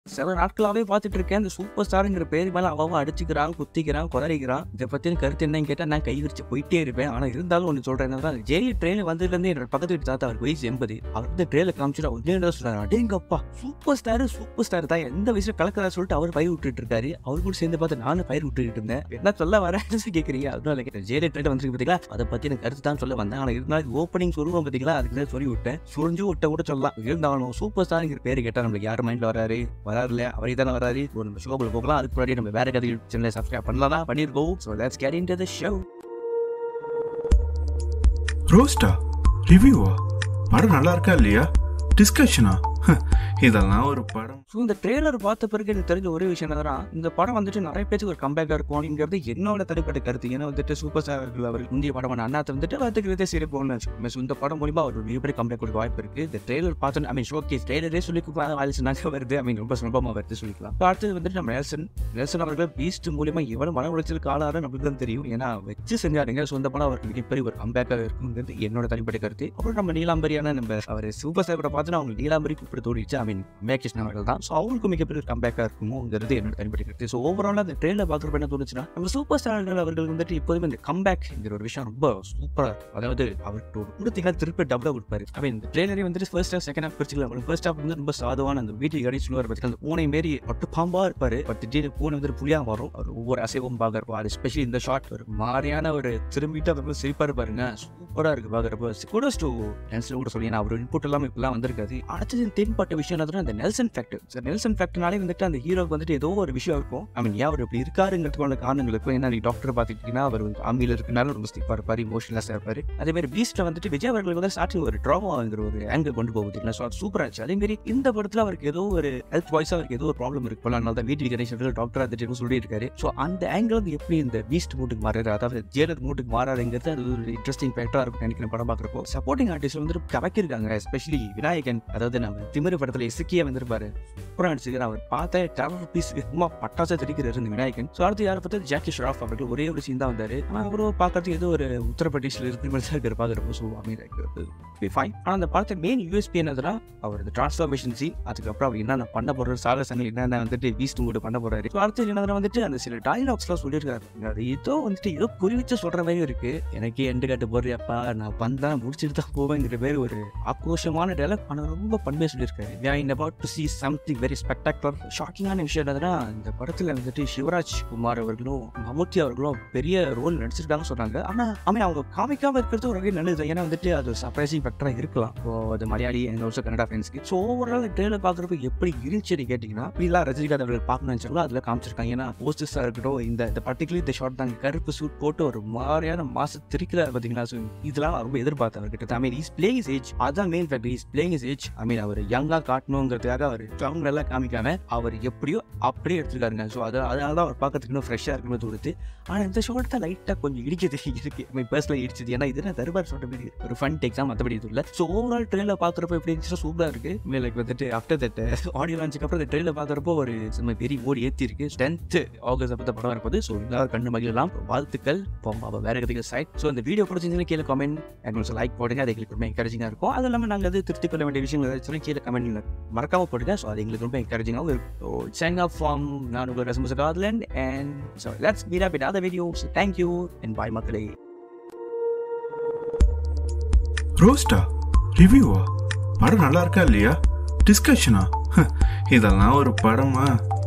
சில நாட்களாவே பார்த்துட்டு இருக்கேன் அந்த சூப்பர் ஸ்டாருங்கிற பேர் மேல அவன் அடிச்சுக்கிறான் குத்திக்கிறான் குதறிக்கிறான் இதை பத்தின கருத்து என்னன்னு கேட்டா நான் கை விரிச்சு போயிட்டே இருப்பேன் ஆனா இருந்தாலும் ஒன்று சொல்றேன் என்னன்னா ஜெயி ட்ரெயினில் வந்ததுல இருந்து என்னோட பக்கத்து வீட்டு தாத்தா அவர் வயசு எண்பது அவர் வந்து ட்ரெயில காமிச்சிட்டு ஒன்னே சொல்றாரு அடேங்கப்பா சூப்பர் ஸ்டார் சூப்பர் ஸ்டார் தான் எந்த வயசுல கலக்கிறா சொல்லிட்டு அவர் பயிர் விட்டுட்டு இருக்காரு அவர் கூட சேர்ந்து பார்த்து நானும் பயிர் விட்டுட்டு இருந்தேன் என்ன சொல்ல வரேன்னு கேட்குறீங்க அதனால கேட்டேன் ஜெயி ட்ரெயின் வந்துருக்கு பார்த்தீங்களா அதை பத்தி எனக்கு கருத்து தான் சொல்ல வந்தேன் ஆனா இருந்தாலும் ஓப்பனிங் சொல்லுவோம் பார்த்தீங்களா அதுக்கு தான் சொல்லி விட்டேன் சுரிஞ்சு விட்ட கூட சொல்லலாம் இருந்தாலும் சூப்பர் ஸ்டார்ங்கிற பேர் கேட்டா நம்மளுக்கு யார் மைண்ட்ல வராரு வராருல அவரே தானே வராரு ஒரு நம்ம ஷோக்குள்ள போகலாம் அதுக்கு முன்னாடி நம்ம வேற கதை சேனலை சப்ஸ்கிரைப் பண்ணலாம் பண்ணிருக்கோம் so let's get into the show ரோஸ்டா ரிவ்யூவா படம் நல்லா இருக்கா இல்லையா டிஸ்கஷனா இதெல்லாம் ஒரு படம் ஸோ இந்த ட்ரெய்லர் பார்த்த பிறகு எனக்கு தெரிஞ்ச ஒரே விஷயம் என்னன்னா இந்த படம் வந்துட்டு நிறைய பேருக்கு ஒரு கம்பேக்காக இருக்கும் அப்படிங்கிறது என்னோட தனிப்பட்ட கருத்து ஏன்னா வந்துட்டு சூப்பர் ஸ்டார் அவர் இந்திய படமான அண்ணாத்த வந்துட்டு பார்த்துக்கிறதே சரி போகணும்னு வச்சுக்கோங்க ஸோ இந்த படம் மூலியமா ஒரு மிகப்பெரிய கம்பேக் கொடுக்க வாய்ப்பு இருக்கு இந்த ட்ரெய்லர் பார்த்து ஐ மீன் ஷோகே ட்ரெய்லரே சொல்லி ஆலோசனாக வருது ஐ மீன் ரொம்ப சுலபமாக வருது சொல்லிக்கலாம் So அடுத்தது வந்துட்டு நம்ம நெல்சன் நெல்சன் அவர்கள் பீஸ்ட் மூலியமா எவ்வளவு மன உளைச்சலுக்கு ஆளாரு நம்மளுக்கு தான் தெரியும் ஏன்னா வச்சு செஞ்சாருங்க ஸோ இந்த படம் அவருக்கு மிகப்பெரிய ஒரு கம்பேக்காக இருக்குங்கிறது என்னோட தனிப்பட்ட கருத்து அப்புறம் நம்ம நீலாம்பரியான நம்ம அவர் சூப்பர் ஸ்டார் கூட பார்த்து அவங்க நீலாம்பரி கூப்பிட்டு தோடிச்சு ஐ மீன் மேகிருஷ்ணன் அவர்கள் தான் ஸோ அவங்களுக்கு மிகப்பெரிய ஒரு கம்பேக்காக இருக்குமோங்கிறது என்னோட தனிப்பட்ட கருத்து ஸோ ஓவராலாக அந்த ட்ரெயினில் பார்க்குறப்ப என்ன தோணுச்சுன்னா நம்ம சூப்பர் ஸ்டார்கள் அவர்கள் வந்துட்டு எப்போதுமே இந்த கம்பேக்ங்கிற ஒரு விஷயம் ரொம்ப சூப்பராக இருக்கும் அதாவது அவர்கிட்ட ஒரு கொடுத்தீங்கன்னா திருப்பி டபுளாக கொடுப்பாரு ஐ மீன் இந்த ட்ரெயிலரே வந்துட்டு ஃபர்ஸ்ட் ஹாஃப் செகண்ட் ஹாஃப் பிரிச்சுக்கலாம் ஃபர்ஸ்ட் ஹாஃப் வந்து ரொம்ப சாதுவான அந்த வீட்டுக்கு கடி சொல்லுவார் பார்த்தீங்கன்னா அந்த பூனை மாரி ஒட்டு பாம்பா இருப்பாரு பட் திடீர்னு பூனை வந்து புலியா வரும் அவர் ஒவ்வொரு அசைவும் பார்க்குறப்போ அது ஸ்பெஷலி இந்த ஷாட் ஒரு மாதிரியான ஒரு திரும்பிட்டு அவர் சிரிப்பா இருப்பாருங்க சூப்பரா இருக்கு பார்க்குறப்போ கூட டூ நெல்சன் கூட சொல்லி ஏன்னா அவர் இன்புட் எல்லாம் இப்பெல்லாம் வந்திருக்காது அடுத்தது தென்பட்ட விஷயம் என்னதுன்னா அந்த நெல்சன் ஃபேக்டர் சார் நெல்சன் ஃபேக்டர்னாலே வந்துட்டு அந்த ஹீரோக்கு வந்துட்டு ஏதோ ஒரு விஷயம் இருக்கும் ஐ மீன் ஏன் அவர் இப்படி இருக்காருங்கிறதுக்கான காரணங்கள் இருக்கும் ஏன்னா நீ டாக்டர் பார்த்துக்கிட்டீங்கன்னா அவர் ஆமியில் இருக்கனால ரொம்ப ஸ்டிப்பாக இருப்பார் இமோஷனலாக இருப்பார் அதே மாதிரி பீஸ்ட்டை வந்துட்டு விஜய் அவர்கள் வந்து ஸ்டார்டிங் ஒரு ட்ராமாங்கிற ஒரு ஆங்கிள் கொண்டு போகுது ஸோ அது சூப்பராக இருந்துச்சு அதே மாதிரி இந்த படத்தில் அவருக்கு ஏதோ ஒரு ஹெல்த் வாய்ஸாக அவருக்கு ஏதோ ஒரு ப்ராப்ளம் இருக்கு போல அதனால தான் வீட்டு கணேஷன் டாக்டர் வந்துட்டு சொல்லி இருக்காரு ஸோ அந்த ஆங்கிள் வந்து எப்படி இந்த பீஸ்ட் மூட்டுக்கு மாறாரு அதாவது ஜேலர் மூட்டுக்கு மாறாருங்கிறது அது ஒரு இன்ட்ரெஸ்டிங் ஃபேக்டராக இருக்கும் நினைக்கிறேன் படம் பார்க்குறப்போ சப்போர்ட்டிங் ஆர்டிஸ்ட் வந்து கவக்கிருக்காங்க எஸ்பெஷலி விநாயகன் அதாவது நம்ம திமிரு படத்தில் இசக்கியே வந்திருப்பாரு சூப்பராக நடிச்சிருக்காரு அவர் பார்த்த டவர் பீஸ் சும்மா பட்டாசா தெரிக்கிறாரு இந்த விநாயகன் ஸோ அடுத்து யாரை பார்த்தா ஜாக்கி ஷராஃப் அவர்கள் ஒரே ஒரு சீன் தான் வந்தாரு ஆனால் அவரும் பார்க்கறதுக்கு ஏதோ ஒரு உத்தரப்பிரதேசில் இருக்கிற மாதிரி தான் இருக்காரு பார்க்குறப்போ ஸோ அமீர் ஃபைன் ஆனால் அந்த படத்தை மெயின் யூஎஸ்பி என்னதுன்னா அவர் இந்த டிரான்ஸ்ஃபார்மேஷன் சீன் அதுக்கப்புறம் அவர் என்னென்ன பண்ண போறாரு சால சனி என்னென்ன வந்துட்டு வீஸ்ட் கூட பண்ண போறாரு ஸோ அடுத்து என்னதுன்னா வந்துட்டு அந்த சில டைலாக்ஸ்லாம் சொல்லியிருக்காரு அது ஏதோ வந்துட்டு ஏதோ குறிவிச்சு சொல்ற மாதிரி இருக்கு எனக்கு எண்டு காட்டு போறியாப்பா நான் வந்தா முடிச்சுட்டு தான் போவேங்கிற மாதிரி ஒரு ஆக்ரோஷமான டைலாக் ஆனால் ரொம்ப பண்பையாக சொல்லியிருக்காரு we in about to see something very spectacular ஷாக்கிங்கான விஷயம் என்னதுன்னா இந்த படத்தில் வந்துட்டு சிவராஜ் குமார் அவர்களும் மம்முட்டி அவர்களும் பெரிய ரோல் நடிச்சிருக்காங்கன்னு சொன்னாங்க ஆனால் ஆமாம் அவங்க காமிக்காம இருக்கிறது ஒரு வகை நல்லது ஏன்னா வந்துட்டு அது சர்ப்ரைசிங் ஃபேக்டராக இருக்கலாம் இப்போ அது மலையாளி அண்ட் ஆல்சோ கன்னடா ஃபேன்ஸ்க்கு ஸோ ஓவரால் ட்ரெயிலர் பார்க்குறப்ப எப்படி இருந்துச்சுன்னு கேட்டிங்கன்னா இப்படிலாம் ரஜினிகாந்த் அவர்கள் பார்க்கணும்னு நினச்சாலும் அதில் காமிச்சிருக்காங்க ஏன்னா போஸ்டர்ஸாக இருக்கட்டும் இந்த இந்த பர்டிகுலர் இந்த ஷார்ட் தாங்க கருப்பு சூட் போட்டு ஒரு மாதிரியான மாச திரிக்கிறார் பார்த்தீங்களா ஸோ இதெல்லாம் ரொம்ப எதிர்பார்த்தேன் அவர்கிட்ட I mean is playing is age அதான் main factor is playing is age I mean அவர் யங்காக காட்டணுங்கிறதுக்காக அவர் ஸ்ட்ராங் எல்லாம் காமிக்காம அவர் எப்படியோ அப்படியே எடுத்துருக்காருங்க ஸோ அது அதனால தான் அவர் பார்க்கறதுக்கு இன்னும் ஃப்ரெஷ்ஷாக இருக்குன்னு தோணுது ஆனால் இந்த ஷார்ட் தான் லைட்டாக கொஞ்சம் இடிச்சது இருக்கு ஐ மீன் பர்சனலாக இடிச்சது ஏன்னா இது தர்பார் ஷார்ட் மாதிரி ஒரு ஃபன் டேக்ஸாக மற்றபடி இது இல்லை ஸோ ஓவரால் ட்ரெயினில் பார்க்குறப்ப எப்படி இருந்துச்சுன்னா சூப்பராக இருக்கு மே லைக் வந்துட்டு ஆஃப்டர் தட் ஆடியோ லான்ச்சுக்கு அப்புறம் இந்த ட்ரெயிலில் பார்க்குறப்போ ஒரு செம்ம பெரிய ஓடி ஏற்றி இருக்கு டென்த் ஆகஸ்ட் அப்போ படம் இருப்பது ஸோ எல்லாரும் கண்ணு மகிழலாம் வாழ்த்துக்கள் போம் அவள் வேற கதைக்கு சைட் ஸோ இந்த வீடியோ பிடிச்சிருந்தீங்கன்னா கீழே கமெண்ட் எங்களுக்கு லைக் போடுங்க அது எங்களுக்கு ரொம்ப என்கரேஜிங்காக இருக்கும் அது இல்லாமல் நாங்கள் அது திருத்திக் கொள்ள வேண்டிய விஷயங்கள் ஏதாச்சும் கீழே கமெண்ட் மறக்காம போடுங்க ஸோ அது எங்களுக்கு ரொம்ப என்கரேஜிங்காகவும் இருக்கும் ஸோ சேங் ஆஃப் ஃபார்ம் நான் உங்கள் ரசமுச காதலன் and so let's meet up in other videos thank you and bye மக்களே ரோஸ்டா ரிவ்யூவா படம் நல்லா இருக்கா இல்லையா டிஸ்கஷனா இதெல்லாம் ஒரு படமா